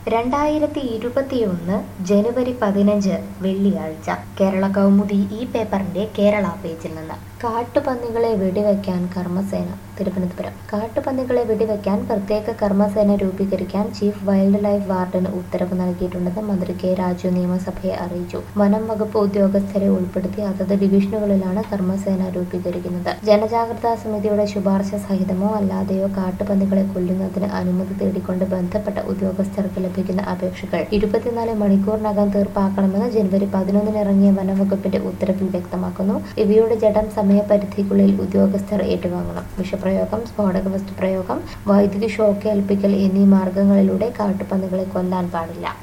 രണ്ടായിരത്തി ഇരുപത്തിയൊന്ന് ജനുവരി പതിനഞ്ച് വെള്ളിയാഴ്ച കേരള കൗമുദി ഈ പേപ്പറിന്റെ കേരള പേജിൽ നിന്ന് കാട്ടുപന്നികളെ വെടിവെക്കാൻ കർമ്മസേന തിരുവനന്തപുരം കാട്ടുപന്നികളെ വെടിവെക്കാൻ പ്രത്യേക കർമ്മസേന രൂപീകരിക്കാൻ ചീഫ് വൈൽഡ് ലൈഫ് വാർഡന് ഉത്തരവ് നൽകിയിട്ടുണ്ടെന്ന് മന്ത്രി കെ രാജു നിയമസഭയെ അറിയിച്ചു വനം വകുപ്പ് ഉദ്യോഗസ്ഥരെ ഉൾപ്പെടുത്തി അതത് ഡിവിഷനുകളിലാണ് കർമ്മസേന രൂപീകരിക്കുന്നത് ജനജാഗ്രതാ സമിതിയുടെ ശുപാർശ സഹിതമോ അല്ലാതെയോ കാട്ടുപന്നികളെ കൊല്ലുന്നതിന് അനുമതി തേടിക്കൊണ്ട് ബന്ധപ്പെട്ട ഉദ്യോഗസ്ഥർക്ക് ലഭിക്കുന്ന അപേക്ഷകൾ ഇരുപത്തിനാല് മണിക്കൂറിനകം തീർപ്പാക്കണമെന്ന് ജനുവരി പതിനൊന്നിന് ഇറങ്ങിയ വനംവകുപ്പിന്റെ ഉത്തരവിൽ വ്യക്തമാക്കുന്നു ഇവയുടെ ജഡം സമയപരിധിക്കുള്ളിൽ ഉദ്യോഗസ്ഥർ ഏറ്റുവാങ്ങണം വിഷപ്രയോഗം സ്ഫോടക വസ്തു പ്രയോഗം വൈദ്യുതി ഷോക്ക് ഏൽപ്പിക്കൽ എന്നീ മാർഗങ്ങളിലൂടെ കാട്ടുപന്നികളെ കൊല്ലാൻ പാടില്ല